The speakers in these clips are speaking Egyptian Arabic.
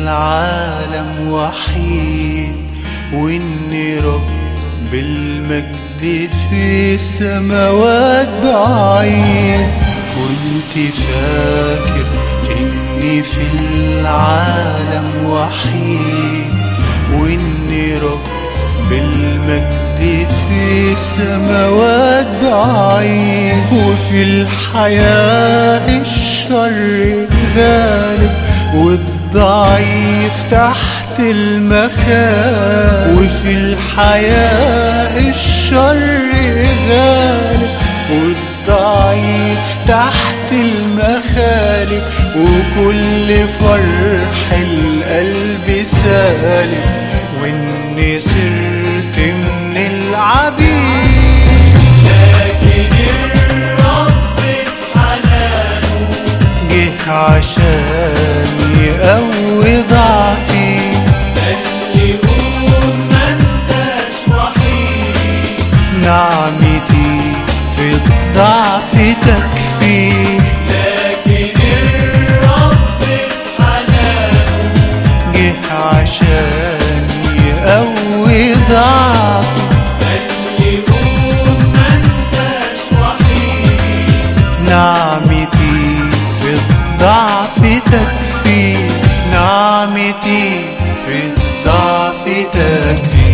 العالم وحيد وإني رب المجد في السماوات بعيد كنت فاكر إني في العالم وحيد وإني رب المجد في السماوات بعيد وفي الحياة الشر غالب والضعيف تحت المخاوف وفي الحياة الشر غالب والضعيف تحت المخالب وكل فرح القلب سالب واني صرت من العبيد لكن الرب بحنانه جه عشان يقوي ضعفي قال لي قوم ما انتش وحيد نعمتي في الضعف تكفي لكن الرب بحنانه جه عشان يقوي ضعفي قال لي قوم ما انتش وحيد نعمتي في الضعف تكفي نعمتي في الضعف تكفي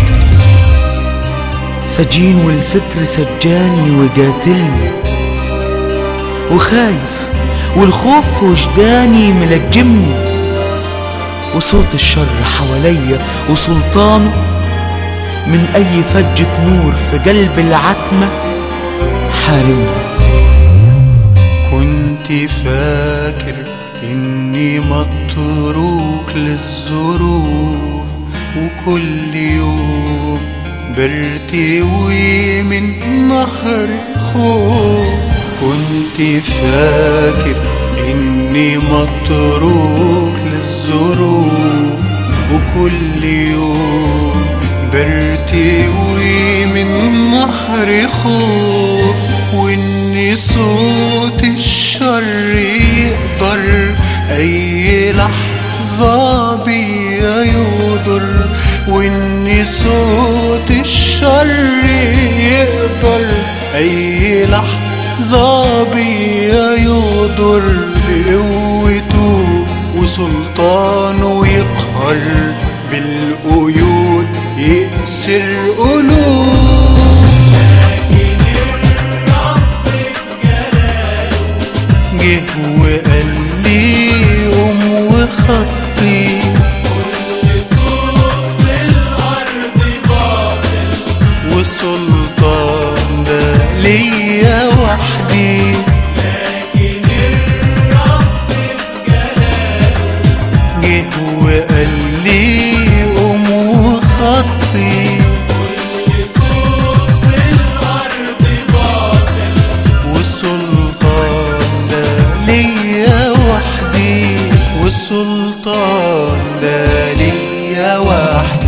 سجين والفكر سجاني وقاتلني وخايف والخوف في وجداني ملجمني وصوت الشر حواليا وسلطانه من أي فجة نور في قلب العتمة حارمني كنت فاكر اني متروك للظروف وكل يوم برتوي من نهر خوف كنت فاكر اني متروك للظروف وكل يوم برتوي من نهر خوف وإن صوت الشر يقدر أي لحظة بيا يضر وإن صوت الشر يقدر أي لحظة بيا يضر بقوته وسلطانه يقهر بالقيود يأسر قلوب لكن الرب بجلاله جه وقال لي قوم وخطي كل صوت في الأرض باطل والسلطان ده ليا وحدي لكن الرب بجلاله جه وقال لي قوم وخطي كل صوت في الأرض باطل والسلطان ده ليا وحدي والسلطان ده ليا وحدي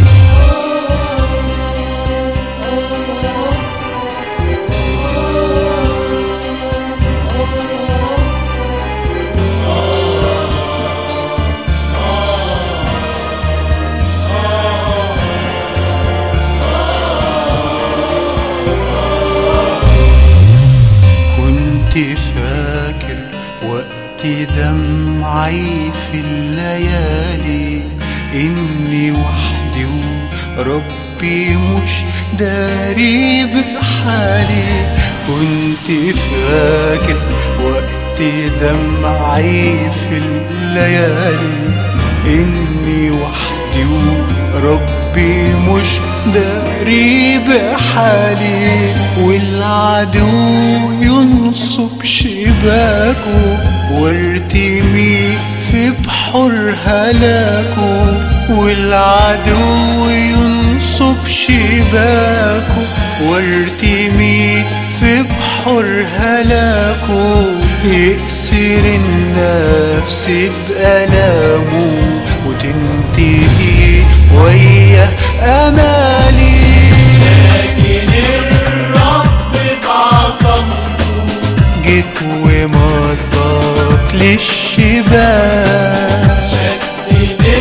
كنت فاكر وقت دمعي في الليالي إني وحدي وربي مش داري بحالي كنت فاكر وقت دمعي في الليالي إني وحدي وربي مش داري بحالي والعدو ينصب شباكه وارتمي في بحر هلاكه والعدو ينصب شباكه وارتمي في بحر هلاكه يكسر النفس بألامه وتنتهي ويا أمالي لكن الرب بعظمته جيت ومزق للشباك شدد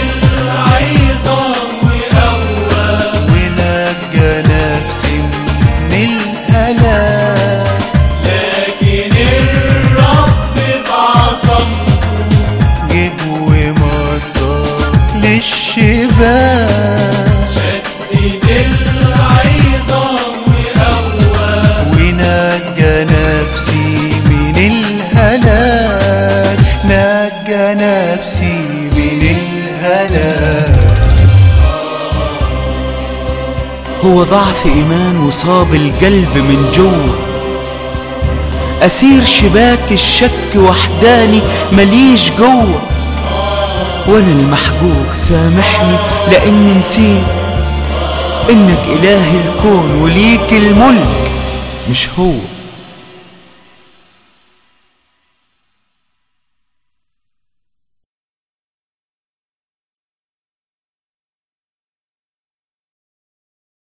الهلاك هو ضعف إيمان وصاب القلب من جوه أسير شباك الشك وحداني مليش جوه وأنا المحجوج سامحني لأني نسيت إنك إله الكون وليك الملك مش هو